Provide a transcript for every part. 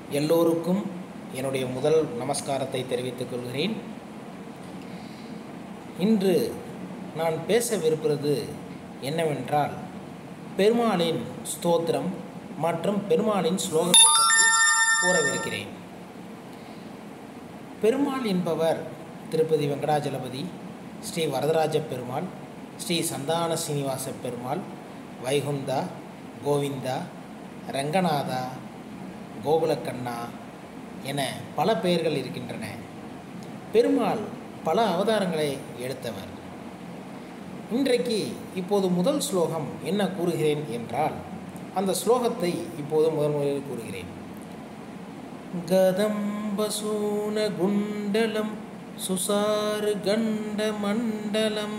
எல்லோருக்கும் என்னுடைய முதல் நமஸ்காரத்தை தெரிவித்துக் கொள்கிறேன் இன்று நான் பேசவிருப்பது என்னவென்றால் பெருமாளின் ஸ்தோத்திரம் மற்றும் பெருமாளின் ஸ்லோகத்தை பற்றி கூறவிருக்கிறேன் பெருமாள் என்பவர் திருப்பதி வெங்கடாஜலபதி ஸ்ரீ வரதராஜ பெருமாள் ஸ்ரீ சந்தான சீனிவாச பெருமாள் வைகுந்தா கோவிந்தா ரங்கநாதா கோகுலக்கண்ணா என பல பெயர்கள் இருக்கின்றன பெருமாள் பல அவதாரங்களை எடுத்தவர் இன்றைக்கு இப்போது முதல் ஸ்லோகம் என்ன கூறுகிறேன் என்றால் அந்த ஸ்லோகத்தை இப்போது முதல் முதலில் கூறுகிறேன் गदम्बसूनगुण्डलं सुसारुगण्डमण्डलं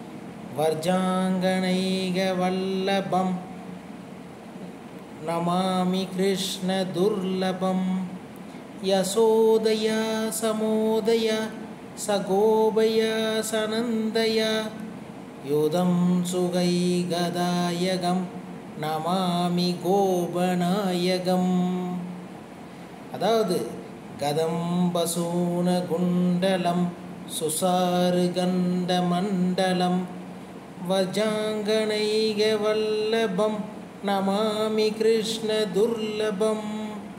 वर्जाङ्गणैगवल्लभं नमामि कृष्णदुर्लभं यशोदया समोदय सगोभया सनन्दय युधं सुगैगदायगं நமாமி கோபநாயகம் அதாவது கதம்பசூன குண்டலம் சுசாரு கண்ட மண்டலம் வஜாங்கனைக வல்லபம் நமாமி கிருஷ்ண துர்லபம்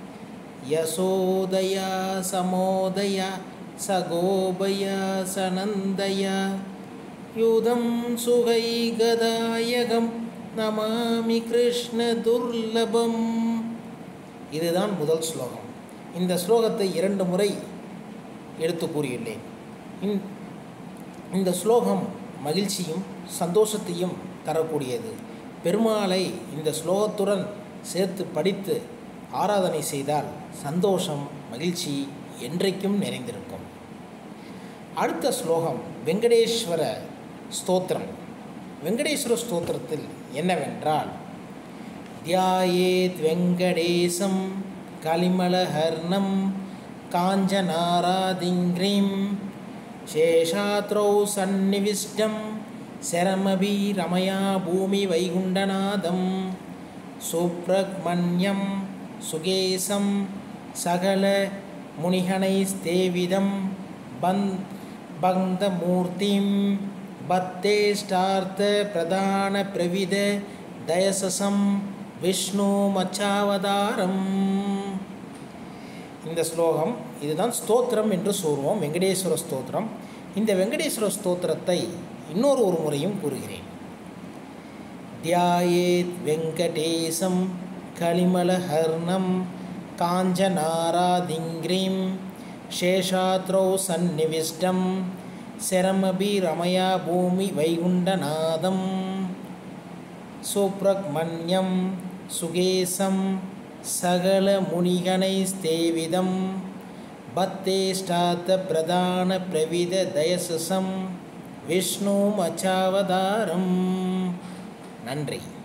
யசோதயா சமோதயா சகோபயா சனந்தயா யுதம் சுகை கதாயகம் நமாமி கிருஷ்ண துர்லபம் இதுதான் முதல் ஸ்லோகம் இந்த ஸ்லோகத்தை இரண்டு முறை எடுத்து கூறியுள்ளேன் இந் இந்த ஸ்லோகம் மகிழ்ச்சியும் சந்தோஷத்தையும் தரக்கூடியது பெருமாளை இந்த ஸ்லோகத்துடன் சேர்த்து படித்து ஆராதனை செய்தால் சந்தோஷம் மகிழ்ச்சி என்றைக்கும் நிறைந்திருக்கும் அடுத்த ஸ்லோகம் வெங்கடேஸ்வர ஸ்தோத்திரம் வெங்கடேஸ்வர ஸ்தோத்திரத்தில் என்னவென்றால் தியாயேத் வெங்கடேசம் கலிமலஹர்ணம் காஞ்சனாராதிங்கிரீம் சேஷாத்ரௌ சந்நிவிஷ்டம் சரமபி ரமயா பூமி வைகுண்டநாதம் சுப்ரக்மண்யம் சுகேசம் சகல முனிகணைஸ்தேவிதம் பந்த் பந்தமூர்த்திம் பத்தேஷ்டார்த்த பிரதான பிரவித தயசசம் விஷ்ணு மச்சாவதாரம் இந்த ஸ்லோகம் இதுதான் ஸ்தோத்திரம் என்று சொல்வோம் வெங்கடேஸ்வர ஸ்தோத்திரம் இந்த வெங்கடேஸ்வர ஸ்தோத்திரத்தை இன்னொரு ஒரு முறையும் கூறுகிறேன் தியாயேத் வெங்கடேசம் கலிமலஹர்ணம் காஞ்சனாராதிங்கிரீம் சேஷாத்ரௌ சந்நிவிஷ்டம் శరమభి రమయా భూమి వైగుండనాదం సుప్రగ్మణ్యం సుగేశం సగల మునిగణైస్తేవిదం భత్తేష్టాత ప్రధాన ప్రవిద దయససం విష్ణు మచావதாரம் நன்றி